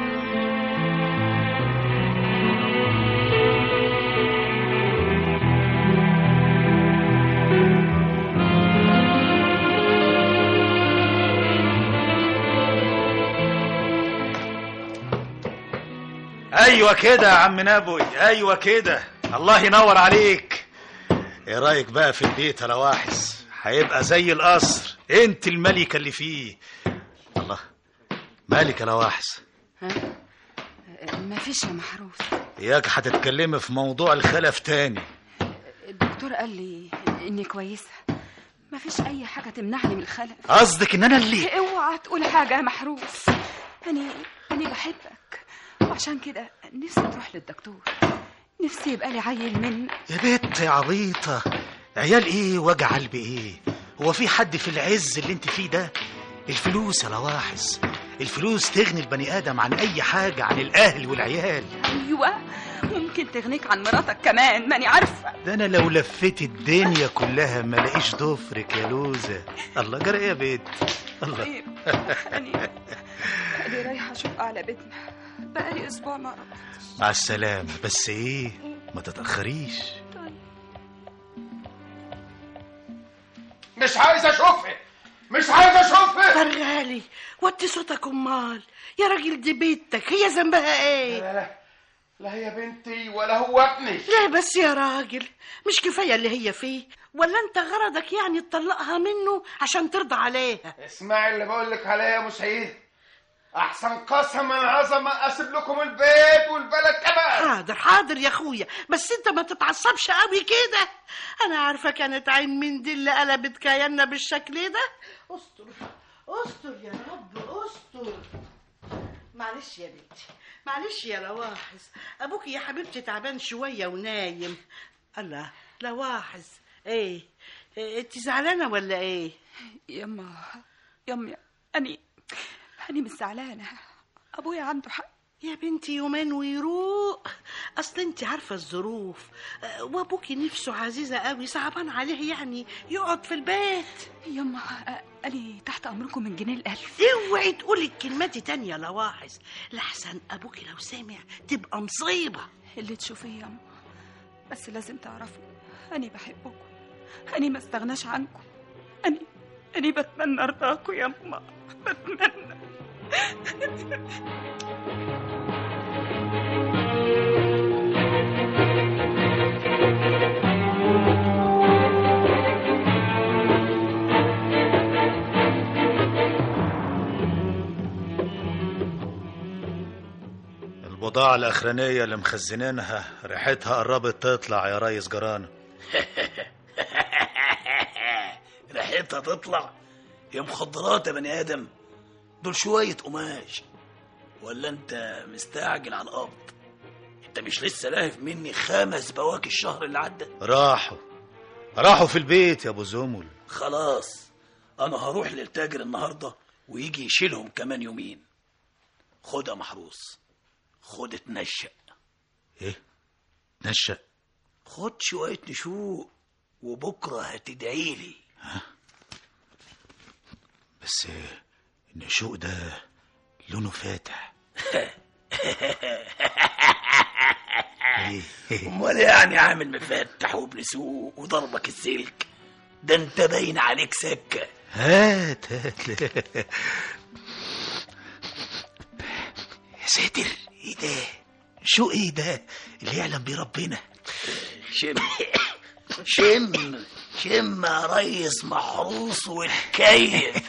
ايوه كده يا عم نبوي ايوه كده الله ينور عليك ايه رايك بقى في البيت يا لواحظ هيبقى زي القصر انت الملكه اللي فيه الله مالك يا لواحظ ما فيش يا محروس اياك هتتكلمي في موضوع الخلف تاني الدكتور قال لي اني كويسه ما فيش اي حاجه تمنعني من الخلف قصدك ان انا اللي اوعى تقول حاجه يا محروس اني اني بحبك وعشان كده نفسي تروح للدكتور نفسي يبقى لي عيل منك يا بنت يا عبيطه عيال ايه وجع قلب ايه هو في حد في العز اللي انت فيه ده الفلوس يا لواحظ الفلوس تغني البني ادم عن اي حاجه عن الاهل والعيال ايوه ممكن تغنيك عن مراتك كمان ماني عارفه ده انا لو لفيت الدنيا كلها ما لاقيش ضفرك يا لوزه الله جرى ايه يا بنت الله طيب اني اني رايحه اشوف اعلى بيتنا بقالي اسبوع ما رحتش مع السلامه بس ايه ما تتاخريش مش عايز اشوفها مش عايز اشوفها فرغالي وطي صوتك امال يا راجل دي بيتك هي ذنبها ايه لا لا لا هي بنتي ولا هو ابني لا بس يا راجل مش كفايه اللي هي فيه ولا انت غرضك يعني تطلقها منه عشان ترضى عليها اسمعي اللي بقول لك عليه يا ابو سعيد احسن قسما عظمه اسيب لكم البيت والبلد كمان حاضر حاضر يا اخويا بس انت ما تتعصبش قوي كده انا عارفه كانت عين من دي اللي قلبت كياننا بالشكل ده استر استر يا رب استر معلش يا بنتي معلش يا لواحظ ابوك يا حبيبتي تعبان شويه ونايم الله لواحظ ايه إيه، انت زعلانه ولا ايه يما يما اني اني مش زعلانه ابويا عنده حق يا بنتي يومين ويروق اصل انت عارفه الظروف أه، وابوكي نفسه عزيزه قوي صعبان عليه يعني يقعد في البيت يما أ- اني تحت امركم من جنيه الالف اوعي تقولي الكلمه دي تانية يا لواحظ لحسن ابوكي لو سمع تبقى مصيبه اللي تشوفيه يما بس لازم تعرفوا اني بحبكم اني ما استغناش عنكم اني اني بتمنى رضاكم يما بتمنى البضاعة الأخرانية اللي مخزنينها ريحتها قربت تطلع يا ريس جرانة ريحتها تطلع يا مخدرات يا بني ادم دول شويه قماش ولا انت مستعجل على القبض انت مش لسه لاهف مني خمس بواكي الشهر اللي عدى راحوا راحوا في البيت يا أبو زمل خلاص انا هروح للتاجر النهارده ويجي يشيلهم كمان يومين خد يا محروس خد اتنشأ إيه نشأ خد شويه نشوء وبكره هتدعي لي بس النشوء ده لونه فاتح إيه؟ امال يعني عامل مفتح وابن سوق وضربك السلك ده انت باين عليك سكه هات هات يا ساتر ايه ده شو ايه ده اللي يعلم بيه ربنا شم شم شم يا ريس محروس والكيف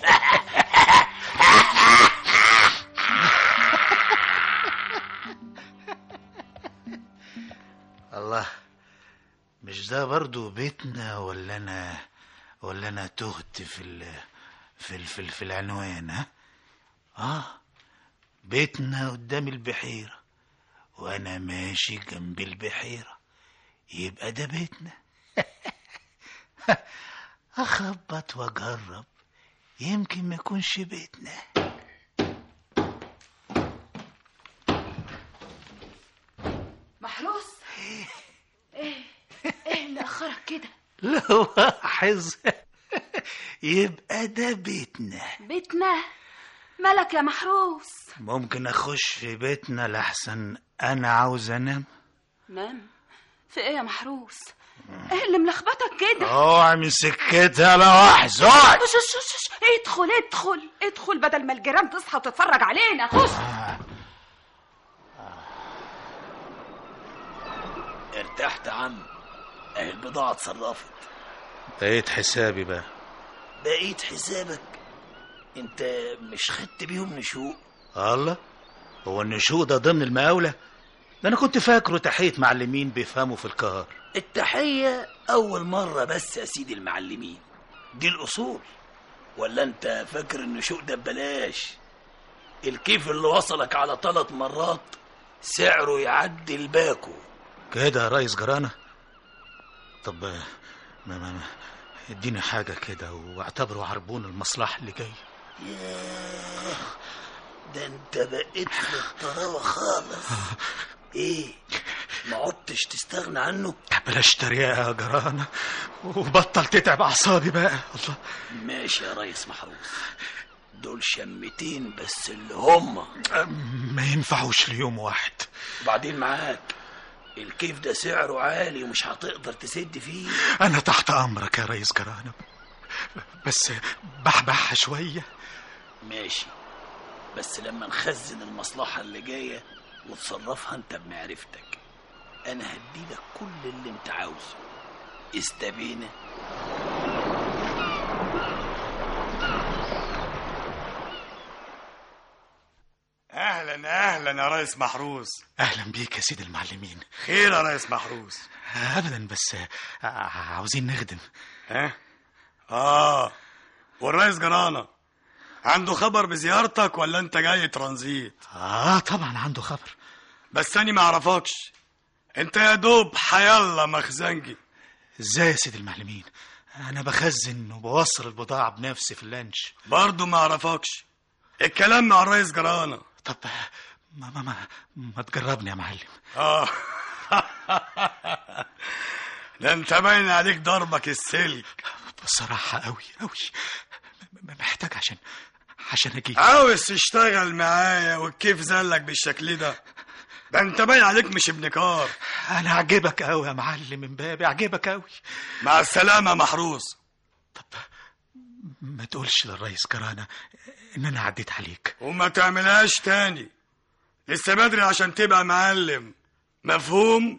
ده برضو بيتنا ولا انا ولا انا تهت في ال في ال في, ال في العنوان ها اه بيتنا قدام البحيرة وانا ماشي جنب البحيرة يبقى ده بيتنا اخبط واجرب يمكن ما يكونش بيتنا محروس ايه ايه اللي اخرك كده لو لاحظ يبقى ده بيتنا بيتنا مالك يا محروس ممكن اخش في بيتنا لحسن انا عاوز انام نام في ايه يا محروس ايه اللي ملخبطك كده اوعى من سكتها لا واحد اوعى شش شش شش. ادخل ادخل ادخل بدل ما الجيران تصحى وتتفرج علينا خش ارتحت يا عم اهي البضاعة اتصرفت بقيت حسابي بقى بقيت حسابك انت مش خدت بيهم نشوء الله هو النشوء ده ضمن المقاولة ده انا كنت فاكره تحية معلمين بيفهموا في القهر التحية أول مرة بس يا سيدي المعلمين دي الأصول ولا أنت فاكر إن شوق ده ببلاش الكيف اللي وصلك على ثلاث مرات سعره يعدي الباكو كده يا ريس جرانة طب ما ما ما اديني حاجة كده واعتبره عربون المصلحة اللي جاي ياه ده انت بقيت في الطراوة خالص ايه ما عدتش تستغنى عنه بلاش تريقة يا جرانة وبطل تتعب أعصابي بقى الله ماشي يا ريس محروس دول شمتين بس اللي هم ما ينفعوش ليوم واحد وبعدين معاك الكيف ده سعره عالي ومش هتقدر تسد فيه أنا تحت أمرك يا ريس جرانة بس بحبحها شوية ماشي بس لما نخزن المصلحة اللي جاية وتصرفها انت بمعرفتك انا هديلك كل اللي انت عاوزه استبينا اهلا اهلا يا ريس محروس أهلا بيك يا سيدي المعلمين خير يا ريس محروس أبدا بس عاوزين نخدم ها اه والريس جرانة عنده خبر بزيارتك ولا انت جاي ترانزيت آه طبعا عنده خبر بس انا ما اعرفكش انت يا دوب حيالله مخزنجي ازاي يا سيدي المعلمين انا بخزن وبوصل البضاعة بنفسي في اللانش برضه ما اعرفكش الكلام مع الريس جرانة طب ما ما ما, ما تجربني يا معلم اه ده انت باين عليك ضربك السلك بصراحة قوي قوي محتاج عشان عشان اجي عاوز تشتغل معايا والكيف زلك بالشكل ده ده انت باين عليك مش ابن كار انا عجبك قوي يا معلم من بابي عجبك قوي مع السلامة يا محروس ما تقولش للريس كرانة ان انا عديت عليك وما تعملهاش تاني لسه بدري عشان تبقى معلم مفهوم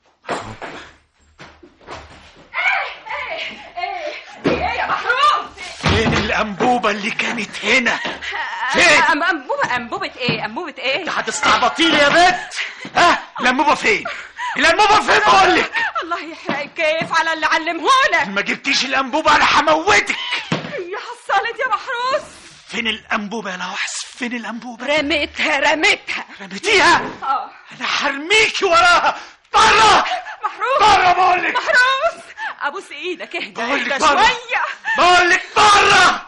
ايه يا محروس فين الانبوبة اللي كانت هنا فين أم انبوبه انبوبه ايه انبوبه ايه انت هتستعبطي لي يا بنت ها الانبوبة فين الانبوبة فين بقول لك الله يحرقك كيف على اللي علمهولك ما جبتيش الانبوبة انا هموتك يا حصلت يا محروس فين الانبوبة يا لوحس فين الانبوبة رميتها رميتها رميتيها اه انا هرميكي وراها بره محروس بره بقول لك محروس ابوس ايدك اهدى بقول لك اهدى بره. شويه بقول لك بره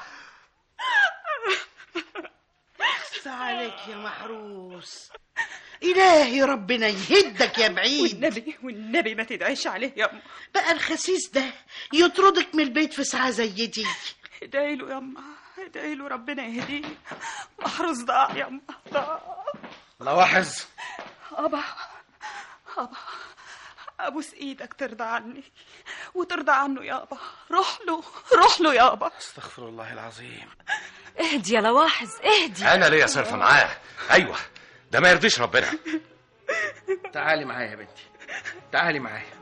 بس عليك يا محروس إلهي ربنا يهدك يا بعيد والنبي والنبي ما تدعيش عليه يا أم بقى الخسيس ده يطردك من البيت في ساعة زي دي ادعي له يا أما ادعي له ربنا يهديه محروس ضاع يا أما ضاع لواحظ أبا أبا أبوس إيدك ترضى عني وترضى عنه يابا روح له روح له يابا استغفر الله العظيم اهدي يا لواحظ اهدي انا ليا صرف معاه ايوه ده ما يرضيش ربنا تعالي معايا يا بنتي تعالي معايا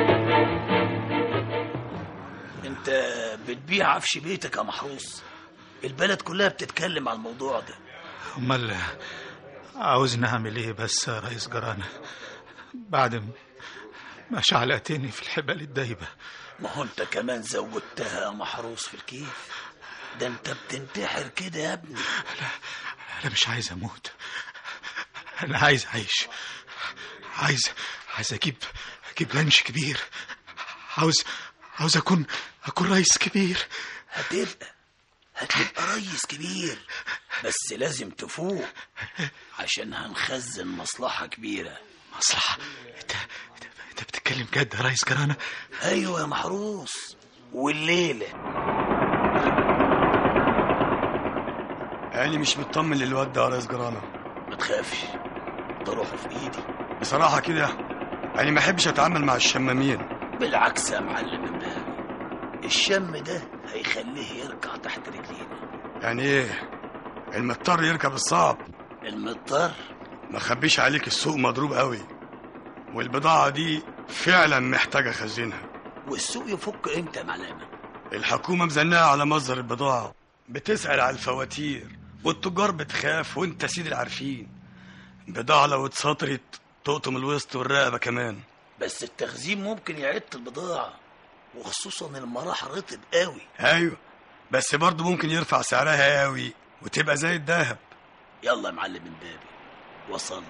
انت بتبيع عفش بيتك يا محروس البلد كلها بتتكلم على الموضوع ده امال عاوزني اعمل ايه بس يا ريس جرانة بعد م- ما شعلقتني في الحبال الدايبة ما هو انت كمان زودتها يا محروس في الكيف ده انت بتنتحر كده يا ابني انا مش عايز اموت انا عايز اعيش عايز عايز اجيب اجيب لانش كبير عاوز عاوز اكون اكون رئيس كبير هتبقى هتبقى ريس كبير بس لازم تفوق عشان هنخزن مصلحة كبيرة مصلحة انت انت بتتكلم جد يا ريس جرانة ايوه يا محروس والليلة يعني مش مطمن للواد ده يا ريس جرانة ما تخافش ده روحه في ايدي بصراحة كده يعني ما احبش اتعامل مع الشمامين بالعكس يا معلم امبابي الشم ده هيخليه يركع تحت رجلينا يعني ايه المضطر يركب الصعب المضطر ما خبيش عليك السوق مضروب قوي والبضاعة دي فعلا محتاجة خزينها والسوق يفك امتى يا معلمة الحكومة مزنقة على مصدر البضاعة بتسأل على الفواتير والتجار بتخاف وانت سيد العارفين البضاعة لو اتسطرت تقطم الوسط والرقبة كمان بس التخزين ممكن يعد البضاعة وخصوصا المراح رطب قوي ايوه بس برضه ممكن يرفع سعرها قوي وتبقى زي الذهب يلا يا معلم امبابي وصلنا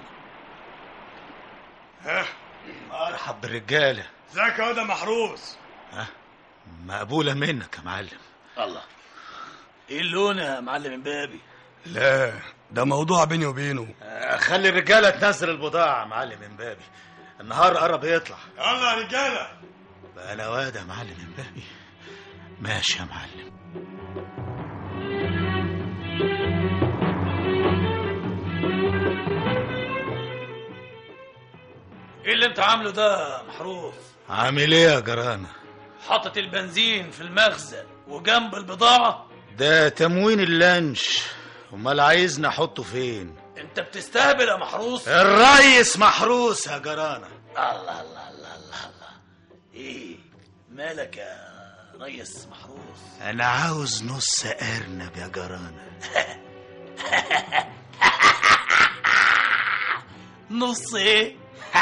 ها مرحب بالرجالة ازيك يا ده محروس مقبولة منك يا معلم الله ايه اللون يا معلم امبابي لا ده موضوع بيني وبينه خلي الرجالة تنزل البضاعة يا معلم امبابي النهار قرب يطلع يلا يا رجالة بقى انا واد يا معلم امبابي ماشي يا معلم ايه اللي انت عامله ده يا محروس عامل ايه يا جرانة حاطط البنزين في المخزن وجنب البضاعة ده تموين اللانش امال عايزني احطه فين انت بتستهبل يا محروس الريس محروس يا جرانة الله الله الله الله الله ايه مالك يا ريس محروس انا عاوز نص ارنب يا جرانة نص ايه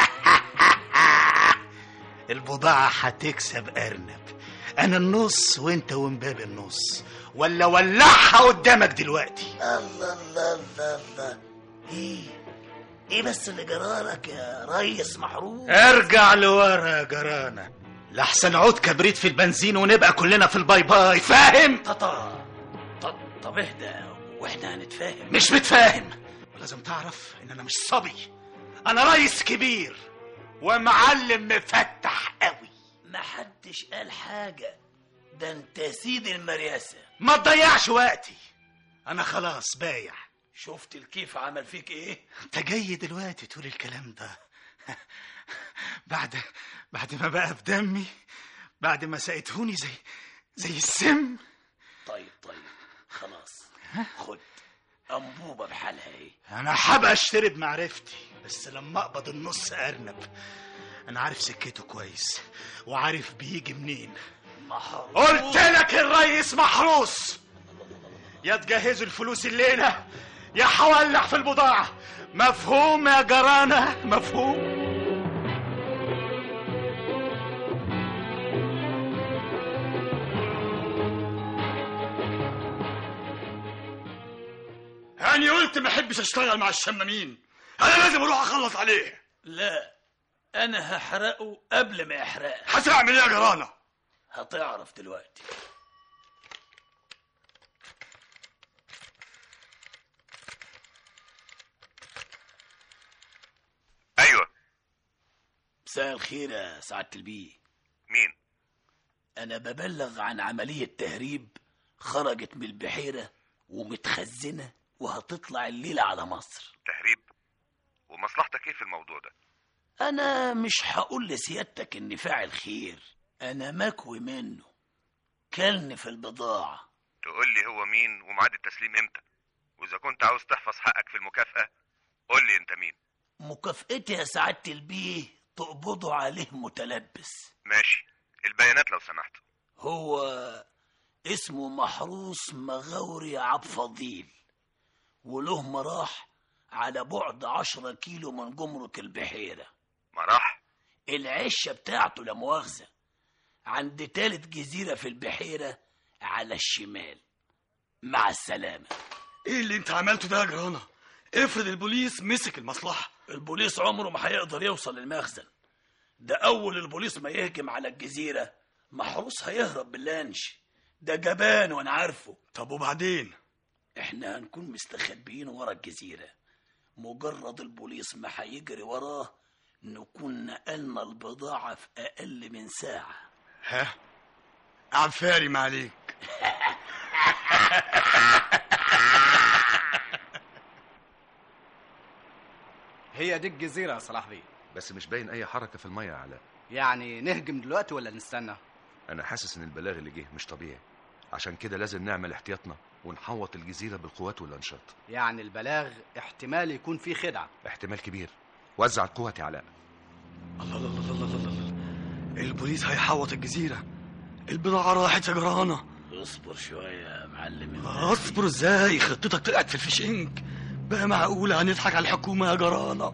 البضاعة هتكسب ارنب انا النص وانت ومبابي النص ولا ولعها قدامك دلوقتي الله الله الله الله ايه ايه بس اللي جرالك يا ريس محروس ارجع لورا يا جرانة لحسن عود كبريت في البنزين ونبقى كلنا في الباي باي فاهم طب طب طب اهدى واحنا هنتفاهم مش متفاهم لازم تعرف ان انا مش صبي انا ريس كبير ومعلم مفتح قوي ما حدش قال حاجة ده انت سيد المرياسة ما تضيعش وقتي انا خلاص بايع شفت الكيف عمل فيك ايه انت جاي دلوقتي تقول الكلام ده بعد بعد ما بقى في دمي بعد ما سقيتهوني زي زي السم طيب طيب خلاص خد انبوبة بحالها ايه انا حابة اشتري بمعرفتي بس لما اقبض النص ارنب انا عارف سكته كويس وعارف بيجي منين محروس قلت لك الريس محروس يا تجهزوا الفلوس الليلة يا هولع في البضاعة مفهوم يا جرانة مفهوم يعني قلت ما احبش اشتغل مع الشمامين انا لازم اروح اخلص عليه لا انا هحرقه قبل ما يحرقك هتعمل ايه يا جرانة هتعرف دلوقتي ايوه مساء الخير يا سعادة البيه مين أنا ببلغ عن عملية تهريب خرجت من البحيرة ومتخزنة وهتطلع الليلة على مصر تهريب ومصلحتك ايه في الموضوع ده أنا مش هقول لسيادتك إني فاعل خير أنا مكوي منه كلني في البضاعة تقول لي هو مين وميعاد التسليم امتى واذا كنت عاوز تحفظ حقك في المكافأة قول لي انت مين مكافئتي يا سعادة البيه تقبضوا عليه متلبس ماشي البيانات لو سمحت هو اسمه محروس مغاوري عبد فضيل وله مراح على بعد عشرة كيلو من جمرك البحيرة مراح العشة بتاعته لا مؤاخذة عند تالت جزيرة في البحيرة على الشمال مع السلامة ايه اللي انت عملته ده يا جرانا افرض البوليس مسك المصلحة البوليس عمره ما هيقدر يوصل للمخزن ده أول البوليس ما يهجم على الجزيرة محروس هيهرب باللانش ده جبان وأنا عارفه طب وبعدين احنا هنكون مستخبيين ورا الجزيرة مجرد البوليس ما هيجري وراه نكون نقلنا البضاعة في أقل من ساعة ها عفاري ما عليك هي دي الجزيرة يا صلاح بيه بس مش باين اي حركه في الميه يا علاء يعني نهجم دلوقتي ولا نستنى انا حاسس ان البلاغ اللي جه مش طبيعي عشان كده لازم نعمل احتياطنا ونحوط الجزيره بالقوات والانشاط يعني البلاغ احتمال يكون فيه خدعة احتمال كبير وزع القوة يا علاء الله الله الله الله الله الله البوليس هيحوط الجزيرة البضاعة راحت يا جرانا اصبر شوية يا معلم اصبر ازاي خطتك طلعت في الفشنك بقى معقولة هنضحك على الحكومة يا جرانا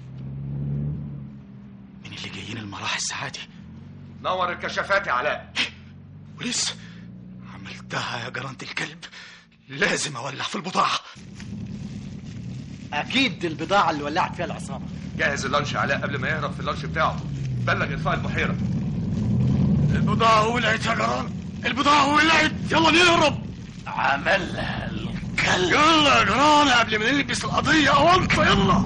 مين اللي جايين المراح الساعة دي نور الكشافات يا علاء ولسه عملتها يا جرانة الكلب لازم اولع في البضاعة أكيد دي البضاعة اللي ولعت فيها العصابة جهز اللانش يا علاء قبل ما يهرب في اللانش بتاعه بلغ اطفاء البحيره البضاعة ولعت يا جرانا البضاعة ولعت يلا نهرب عملها الكلب يلا يا جرانا قبل ما نلبس القضية أونطة يلا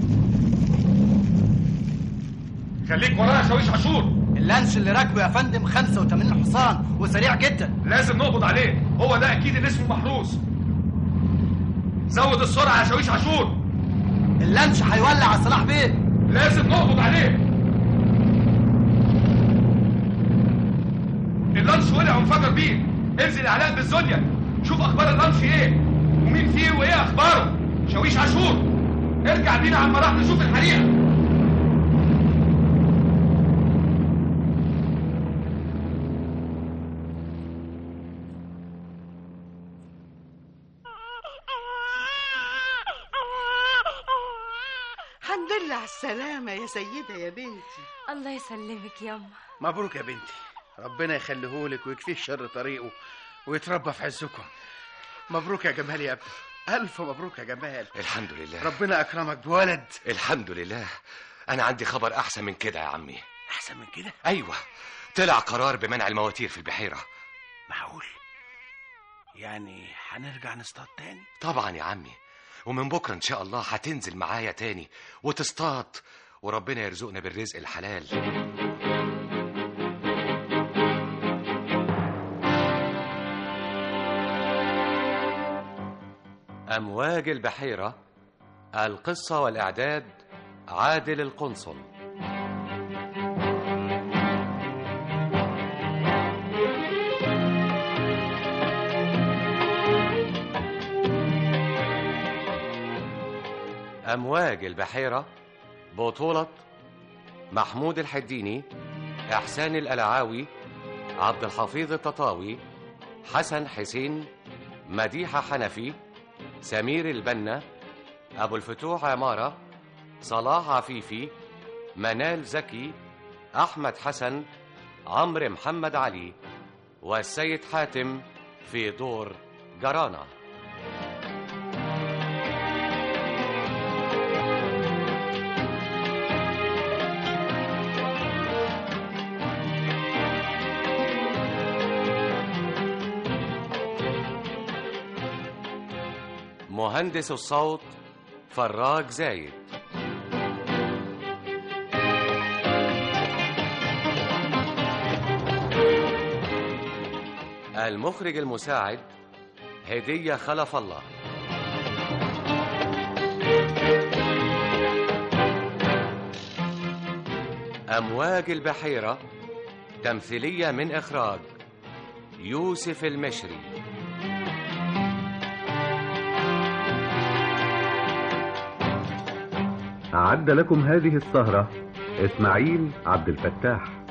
خليك ورايا يا شاويش عاشور اللانش اللي راكبه يا فندم 85 حصان وسريع جدا لازم نقبض عليه هو ده اكيد اللي اسمه محروس زود السرعه يا شاويش عاشور اللانش هيولع يا صلاح بيه لازم نقبض عليه اللانش ولع وانفجر بيه انزل علاء بالزودياك شوف اخبار اللانش ايه ومين فيه وايه اخباره شاويش عاشور ارجع بينا على المراح نشوف الحريقه الحمد لله على السلامة يا سيدة يا بنتي الله يسلمك يما مبروك يا بنتي ربنا يخليهولك ويكفيه شر طريقه ويتربى في عزكم مبروك يا جمال يا ابني ألف مبروك يا جمال الحمد لله ربنا أكرمك بولد الحمد لله انا عندي خبر احسن من كده يا عمي أحسن من كده ايوه طلع قرار بمنع المواتير في البحيره معقول يعني هنرجع نصطاد تاني طبعا يا عمي ومن بكره ان شاء الله هتنزل معايا تاني وتصطاد وربنا يرزقنا بالرزق الحلال أمواج البحيرة القصة والإعداد عادل القنصل أمواج البحيرة بطولة محمود الحديني إحسان الألعاوي عبد الحفيظ التطاوي حسن حسين مديحة حنفي سمير البنا أبو الفتوح عمارة صلاح عفيفي منال زكي أحمد حسن عمرو محمد علي والسيد حاتم في دور جرانا مهندس الصوت فراج زايد المخرج المساعد هدية خلف الله أمواج البحيرة تمثيلية من إخراج يوسف المشري أعد لكم هذه السهرة إسماعيل عبد الفتاح